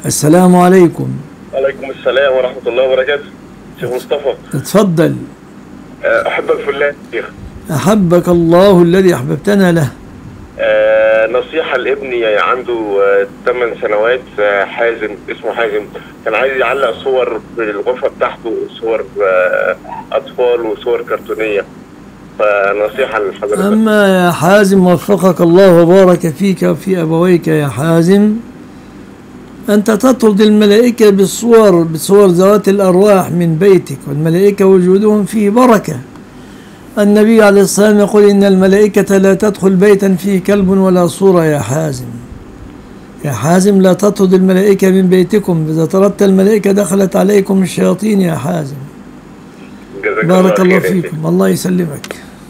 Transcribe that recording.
السلام عليكم عليكم السلام ورحمة الله وبركاته شيخ مصطفى اتفضل آه، أحبك في الله يا شيخ أحبك الله الذي أحببتنا له آه، نصيحة لابني عنده 8 سنوات آه، حازم اسمه حازم كان عايز يعلق صور بالغرفة بتاعته صور آه، أطفال وصور كرتونية فنصيحة لحضرتك أما يا حازم وفقك الله وبارك فيك وفي أبويك يا حازم أنت تطرد الملائكة بالصور بصور ذوات الأرواح من بيتك والملائكة وجودهم فيه بركة النبي عليه الصلاة والسلام يقول إن الملائكة لا تدخل بيتا فيه كلب ولا صورة يا حازم يا حازم لا تطرد الملائكة من بيتكم إذا طردت الملائكة دخلت عليكم الشياطين يا حازم جزاك بارك الله خير يا شيخ. فيكم الله يسلمك